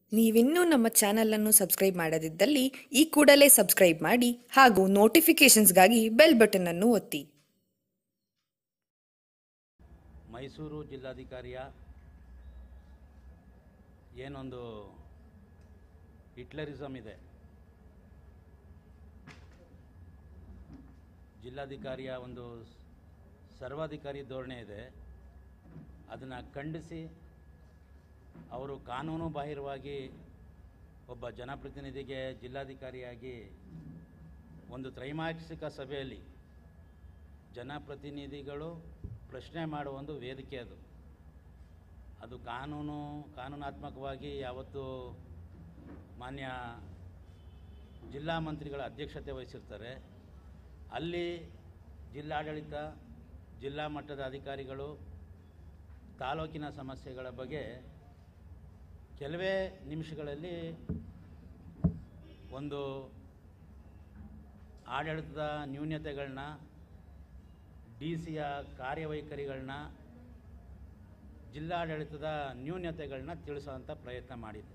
ನೀವಿನ್ನೂ ನಮ್ಮ ಚಾನಲನ್ನು ಸಬ್ಸ್ಕ್ರೈಬ್ ಮಾಡದಿದ್ದಲ್ಲಿ ಈ ಕೂಡಲೇ ಸಬ್ಸ್ಕ್ರೈಬ್ ಮಾಡಿ ಹಾಗೂ ನೋಟಿಫಿಕೇಷನ್ಸ್ಗಾಗಿ ಬೆಲ್ ಬಟನ್ ಅನ್ನು ಒತ್ತಿ ಮೈಸೂರು ಜಿಲ್ಲಾಧಿಕಾರಿಯ ಏನೊಂದು ಹಿಟ್ಲರಿಸಮ್ ಇದೆ ಜಿಲ್ಲಾಧಿಕಾರಿಯ ಒಂದು ಸರ್ವಾಧಿಕಾರಿ ಧೋರಣೆ ಇದೆ ಅದನ್ನು ಖಂಡಿಸಿ ಅವರು ಕಾನೂನು ಬಾಹಿರವಾಗಿ ಒಬ್ಬ ಜನಪ್ರತಿನಿಧಿಗೆ ಜಿಲ್ಲಾಧಿಕಾರಿಯಾಗಿ ಒಂದು ತ್ರೈಮಾಸಿಕ ಸಭೆಯಲ್ಲಿ ಜನಪ್ರತಿನಿಧಿಗಳು ಪ್ರಶ್ನೆ ಮಾಡುವ ಒಂದು ವೇದಿಕೆ ಅದು ಅದು ಕಾನೂನು ಕಾನೂನಾತ್ಮಕವಾಗಿ ಯಾವತ್ತು ಮಾನ್ಯ ಜಿಲ್ಲಾ ಮಂತ್ರಿಗಳ ಅಧ್ಯಕ್ಷತೆ ವಹಿಸಿರ್ತಾರೆ ಅಲ್ಲಿ ಜಿಲ್ಲಾಡಳಿತ ಜಿಲ್ಲಾ ಮಟ್ಟದ ಅಧಿಕಾರಿಗಳು ತಾಲೂಕಿನ ಸಮಸ್ಯೆಗಳ ಬಗ್ಗೆ ಕೆಲವೇ ನಿಮಿಷಗಳಲ್ಲಿ ಒಂದು ಆಡಳಿತದ ನ್ಯೂನ್ಯತೆಗಳನ್ನ ಡಿ ಸಿಯ ಕಾರ್ಯವೈಖರಿಗಳನ್ನ ಜಿಲ್ಲಾಡಳಿತದ ನ್ಯೂನ್ಯತೆಗಳನ್ನ ತಿಳಿಸೋವಂಥ ಪ್ರಯತ್ನ ಮಾಡಿದೆ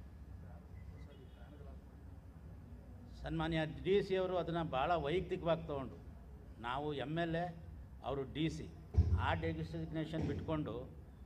ಸನ್ಮಾನ್ಯ ಡಿ ಸಿ ಅವರು ಅದನ್ನು ಭಾಳ ವೈಯಕ್ತಿಕವಾಗಿ ತೊಗೊಂಡು ನಾವು ಎಮ್ ಎಲ್ ಎ ಅವರು ಡಿ ಸಿ ಆ ಡೆಸಿಗ್ನೇಷನ್ ಬಿಟ್ಕೊಂಡು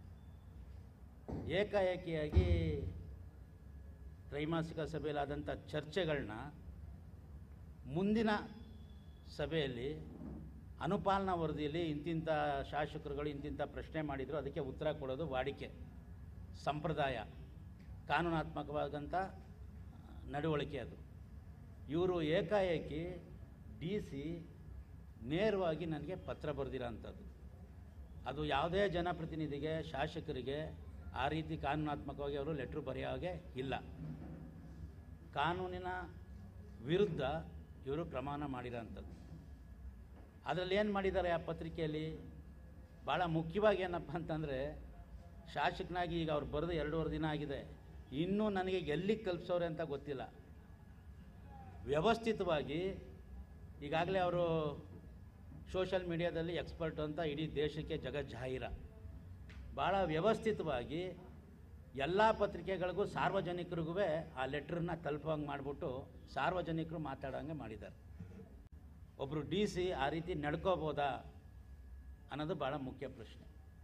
ಏಕಾಏಕಿಯಾಗಿ ತ್ರೈಮಾಸಿಕ ಸಭೆಯಲ್ಲಾದಂಥ ಚರ್ಚೆಗಳನ್ನ ಮುಂದಿನ ಸಭೆಯಲ್ಲಿ ಅನುಪಾಲನಾ ವರದಿಯಲ್ಲಿ ಇಂತಿಂಥ ಶಾಸಕರುಗಳು ಇಂತಿಂಥ ಪ್ರಶ್ನೆ ಮಾಡಿದರು ಅದಕ್ಕೆ ಉತ್ತರ ಕೊಡೋದು ವಾಡಿಕೆ ಸಂಪ್ರದಾಯ ಕಾನೂನಾತ್ಮಕವಾದಂಥ ನಡವಳಿಕೆ ಅದು ಇವರು ಏಕಾಏಕಿ ಡಿ ಸಿ ನೇರವಾಗಿ ನನಗೆ ಪತ್ರ ಬರೆದಿರೋ ಅಂಥದ್ದು ಅದು ಯಾವುದೇ ಜನಪ್ರತಿನಿಧಿಗೆ ಶಾಸಕರಿಗೆ ಆ ರೀತಿ ಕಾನೂನಾತ್ಮಕವಾಗಿ ಅವರು ಲೆಟ್ರ್ ಬರೆಯೋ ಹಾಗೆ ಇಲ್ಲ ಕಾನೂನಿನ ವಿರುದ್ಧ ಇವರು ಪ್ರಮಾಣ ಮಾಡಿರೋ ಅಂಥದ್ದು ಅದರಲ್ಲಿ ಏನು ಮಾಡಿದ್ದಾರೆ ಆ ಪತ್ರಿಕೆಯಲ್ಲಿ ಭಾಳ ಮುಖ್ಯವಾಗಿ ಏನಪ್ಪ ಅಂತಂದರೆ ಶಾಸಕನಾಗಿ ಈಗ ಅವ್ರು ಬರೆದು ಎರಡೂವರೆ ದಿನ ಆಗಿದೆ ಇನ್ನೂ ನನಗೆ ಎಲ್ಲಿಗೆ ಕಲ್ಪಿಸೋರೆ ಅಂತ ಗೊತ್ತಿಲ್ಲ ವ್ಯವಸ್ಥಿತವಾಗಿ ಈಗಾಗಲೇ ಅವರು ಸೋಷಲ್ ಮೀಡಿಯಾದಲ್ಲಿ ಎಕ್ಸ್ಪರ್ಟ್ ಅಂತ ಇಡೀ ದೇಶಕ್ಕೆ ಜಗಜ್ಜಾಹಿರ ಭಾಳ ವ್ಯವಸ್ಥಿತವಾಗಿ ಎಲ್ಲ ಪತ್ರಿಕೆಗಳಿಗೂ ಸಾರ್ವಜನಿಕರಿಗೂ ಆ ಲೆಟ್ರನ್ನ ತಲುಪೋಂಗೆ ಮಾಡಿಬಿಟ್ಟು ಸಾರ್ವಜನಿಕರು ಮಾತಾಡೋಂಗೆ ಮಾಡಿದ್ದಾರೆ ಒಬ್ಬರು ಡಿ ಸಿ ಆ ರೀತಿ ನಡ್ಕೋಬೋದಾ ಅನ್ನೋದು ಭಾಳ ಮುಖ್ಯ ಪ್ರಶ್ನೆ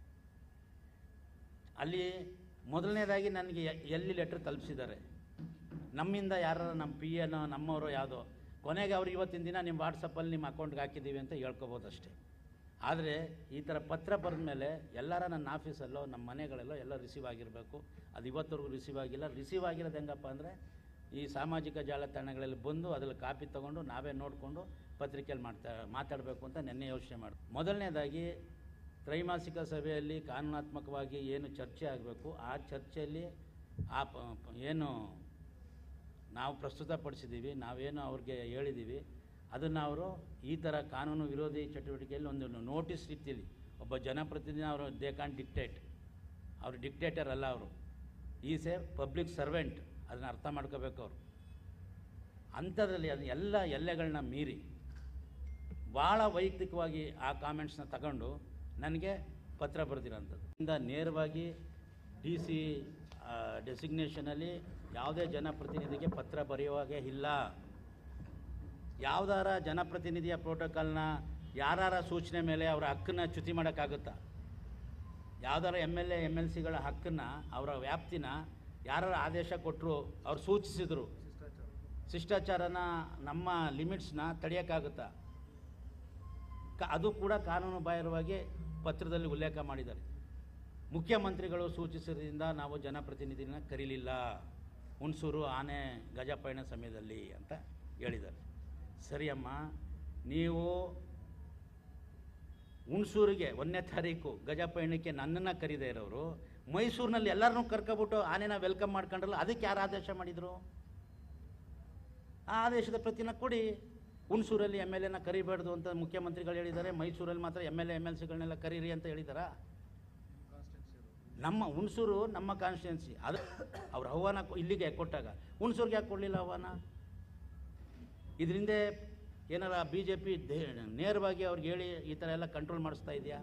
ಅಲ್ಲಿ ಮೊದಲನೇದಾಗಿ ನನಗೆ ಎ- ಎಲ್ಲಿ ಲೆಟ್ರ್ ತಲುಪಿಸಿದ್ದಾರೆ ನಮ್ಮಿಂದ ಯಾರು ನಮ್ಮ ಪಿ ಎನೋ ನಮ್ಮವರು ಯಾವುದೋ ಕೊನೆಗೆ ಅವ್ರು ಇವತ್ತಿನ ದಿನ ನಿಮ್ಮ ವಾಟ್ಸಪ್ಪಲ್ಲಿ ನಿಮ್ಮ ಅಕೌಂಟ್ಗೆ ಹಾಕಿದ್ದೀವಿ ಅಂತ ಹೇಳ್ಕೊಬೋದು ಅಷ್ಟೇ ಆದರೆ ಈ ಥರ ಪತ್ರ ಬರೆದ ಮೇಲೆ ಎಲ್ಲರ ನನ್ನ ಆಫೀಸಲ್ಲೋ ನಮ್ಮ ಮನೆಗಳಲ್ಲೋ ಎಲ್ಲ ರಿಸೀವ್ ಆಗಿರಬೇಕು ಅದು ಇವತ್ತವರೆಗೂ ರಿಸೀವ್ ಆಗಿಲ್ಲ ರಿಸೀವ್ ಆಗಿರೋದು ಹೆಂಗಪ್ಪ ಅಂದರೆ ಈ ಸಾಮಾಜಿಕ ಜಾಲತಾಣಗಳಲ್ಲಿ ಬಂದು ಅದ್ರಲ್ಲಿ ಕಾಪಿ ತೊಗೊಂಡು ನಾವೇ ನೋಡಿಕೊಂಡು ಪತ್ರಿಕೆಯಲ್ಲಿ ಮಾಡ್ತಾ ಮಾತಾಡಬೇಕು ಅಂತ ನೆನ್ನೆ ಯೋಚನೆ ಮಾಡಿ ಮೊದಲನೇದಾಗಿ ತ್ರೈಮಾಸಿಕ ಸಭೆಯಲ್ಲಿ ಕಾನೂನಾತ್ಮಕವಾಗಿ ಏನು ಚರ್ಚೆ ಆಗಬೇಕು ಆ ಚರ್ಚೆಯಲ್ಲಿ ಆ ಪ- ಪ- ಏನು ನಾವು ಪ್ರಸ್ತುತಪಡಿಸಿದ್ದೀವಿ ನಾವೇನು ಅವ್ರಿಗೆ ಹೇಳಿದ್ದೀವಿ ಅದನ್ನು ಅವರು ಈ ಥರ ಕಾನೂನು ವಿರೋಧಿ ಚಟುವಟಿಕೆಯಲ್ಲಿ ಒಂದು ನೋಟಿಸ್ ರೀತಿಯಲ್ಲಿ ಒಬ್ಬ ಜನಪ್ರತಿನಿಧಿ ಅವರು ದೇ ಕಾನ್ ಡಿಕ್ಟೇಟ್ ಅವರು ಡಿಕ್ಟೇಟರ್ ಅಲ್ಲ ಅವರು ಈಸ್ ಎ ಪಬ್ಲಿಕ್ ಸರ್ವೆಂಟ್ ಅದನ್ನು ಅರ್ಥ ಮಾಡ್ಕೋಬೇಕು ಅವರು ಅಂಥದ್ರಲ್ಲಿ ಅದು ಎಲ್ಲ ಎಲ್ಲೆಗಳನ್ನ ಮೀರಿ ಭಾಳ ವೈಯಕ್ತಿಕವಾಗಿ ಆ ಕಾಮೆಂಟ್ಸ್ನ ತಗೊಂಡು ನನಗೆ ಪತ್ರ ಬರೆದಿರೋಂಥದ್ದು ಇಂದ ನೇರವಾಗಿ ಡಿ ಸಿ ಡೆಸಿಗ್ನೇಷನಲ್ಲಿ ಯಾವುದೇ ಜನಪ್ರತಿನಿಧಿಗೆ ಪತ್ರ ಬರೆಯುವಾಗೆ ಇಲ್ಲ ಯಾವುದಾರ ಜನಪ್ರತಿನಿಧಿಯ ಪ್ರೋಟೋಕಾಲ್ನ ಯಾರಾರ ಸೂಚನೆ ಮೇಲೆ ಅವರ ಹಕ್ಕನ್ನು ಚ್ಯುತಿ ಮಾಡೋಕ್ಕಾಗುತ್ತಾ ಯಾವ್ದಾರ M L A M L ಸಿಗಳ ಹಕ್ಕನ್ನು ಅವರ ವ್ಯಾಪ್ತಿನ ಯಾರು ಆದೇಶ ಕೊಟ್ಟರು ಅವ್ರು ಸೂಚಿಸಿದರು ಶಿಷ್ಟಾಚಾರನ ನಮ್ಮ ಲಿಮಿಟ್ಸ್ನ ತಡೆಯೋಕ್ಕಾಗುತ್ತಾ ಕ ಅದು ಕೂಡ ಕಾನೂನು ಬಾಹಿರವಾಗಿ ಪತ್ರದಲ್ಲಿ ಉಲ್ಲೇಖ ಮಾಡಿದ್ದಾರೆ ಮುಖ್ಯಮಂತ್ರಿಗಳು ಸೂಚಿಸಿದ್ರಿಂದ ನಾವು ಜನಪ್ರತಿನಿಧಿನ ಕರೀಲಿಲ್ಲ ಹುಣಸೂರು ಆನೆ ಗಜಪಯಣ ಸಮಯದಲ್ಲಿ ಅಂತ ಹೇಳಿದ್ದಾರೆ ಸರಿಯಮ್ಮ ನೀವು ಹುಣಸೂರಿಗೆ ಒಂದನೇ ತಾರೀಕು ಗಜಪಯಣಕ್ಕೆ ನನ್ನನ್ನು ಕರೀದೇ ಇರೋರು ಮೈಸೂರಿನಲ್ಲಿ ಎಲ್ಲರನ್ನೂ ಕರ್ಕೊಬಿಟ್ಟು ಆನೆನ ವೆಲ್ಕಮ್ ಮಾಡ್ಕೊಂಡ್ರಲ್ಲ ಅದಕ್ಕೆ ಯಾರು ಆದೇಶ ಮಾಡಿದರು ಆ ಆದೇಶದ ಪ್ರತಿನ ಕೊಡಿ ಹುಣಸೂರಲ್ಲಿ ಎಮ್ ಎಲ್ ಎನ ಕರಿಬಾರ್ದು ಅಂತ ಮುಖ್ಯಮಂತ್ರಿಗಳು ಹೇಳಿದ್ದಾರೆ ಮೈಸೂರಲ್ಲಿ ಮಾತ್ರ M L A M L ಸಿಗಳನ್ನೆಲ್ಲ ಕರೀರಿ ಅಂತ ಹೇಳಿದಾರಾ ನಮ್ಮ ಹುಣಸೂರು ನಮ್ಮ ಕಾನ್ಸ್ಟಿಟ್ಯೂನ್ಸಿ ಅದು ಅವ್ರ ಆಹ್ವಾನ ಕೊ- ಇಲ್ಲಿಗೆ ಕೊಟ್ಟಾಗ ಹುಣಸೂರಿಗೆ ಯಾಕೆ ಕೊಡಲಿಲ್ಲ ಆಹ್ವಾನ ಇದರಿಂದ ಏನಾರ ಬಿ ಜೆ ಪಿ ನೇರವಾಗಿ ಅವ್ರಿಗೆ ಹೇಳಿ ಈ ಥರ ಎಲ್ಲ ಕಂಟ್ರೋಲ್ ಮಾಡಿಸ್ತಾ ಇದೆಯಾ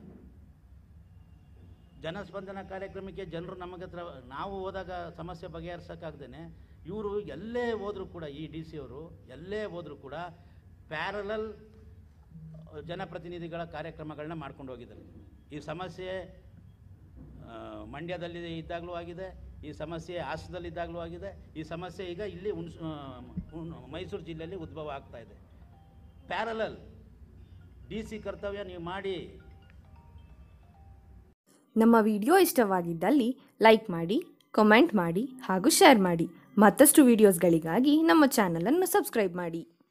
ಜನಸ್ಪಂದನ ಕಾರ್ಯಕ್ರಮಕ್ಕೆ ಜನರು ನಮಗೆ ಹತ್ರ ನಾವು ಹೋದಾಗ ಸಮಸ್ಯೆ ಬಗೆಹರಿಸೋಕ್ಕಾಗ್ದೇ ಇವರು ಎಲ್ಲೇ ಹೋದರೂ ಕೂಡ ಈ ಡಿ ಸಿ ಅವರು ಎಲ್ಲೇ ಹೋದರೂ ಕೂಡ ಪ್ಯಾರಲಲ್ ಜನಪ್ರತಿನಿಧಿಗಳ ಕಾರ್ಯಕ್ರಮಗಳನ್ನ ಮಾಡ್ಕೊಂಡು ಹೋಗಿದ್ದಾರೆ ಈ ಸಮಸ್ಯೆ ಆ, ಮಂಡ್ಯದಲ್ಲಿ ಇದ್ದಾಗಲೂ ಆಗಿದೆ ಈ ಸಮಸ್ಯೆ ಹಾಸನದಲ್ಲಿದ್ದಾಗಲೂ ಆಗಿದೆ ಈ ಸಮಸ್ಯೆ ಈಗ ಇಲ್ಲಿ ಹುಣಸ್ ಆ, ಹುಣ್- ಮೈಸೂರು ಜಿಲ್ಲೆಯಲ್ಲಿ ಉದ್ಭವ ಆಗ್ತಾ ಇದೆ ಪ್ಯಾರಲಲ್ ಡಿ ಸಿ ಕರ್ತವ್ಯ ನೀವು ಮಾಡಿ ನಮ್ಮ ವಿಡಿಯೋ ಇಷ್ಟವಾಗಿದ್ದಲ್ಲಿ ಲೈಕ್ ಮಾಡಿ ಕಮೆಂಟ್ ಮಾಡಿ ಹಾಗೂ ಶೇರ್ ಮಾಡಿ ಮತ್ತಷ್ಟು ವಿಡಿಯೋಸ್ಗಳಿಗಾಗಿ ನಮ್ಮ ಚಾನಲನ್ನು ಸಬ್ಸ್ಕ್ರೈಬ್ ಮಾಡಿ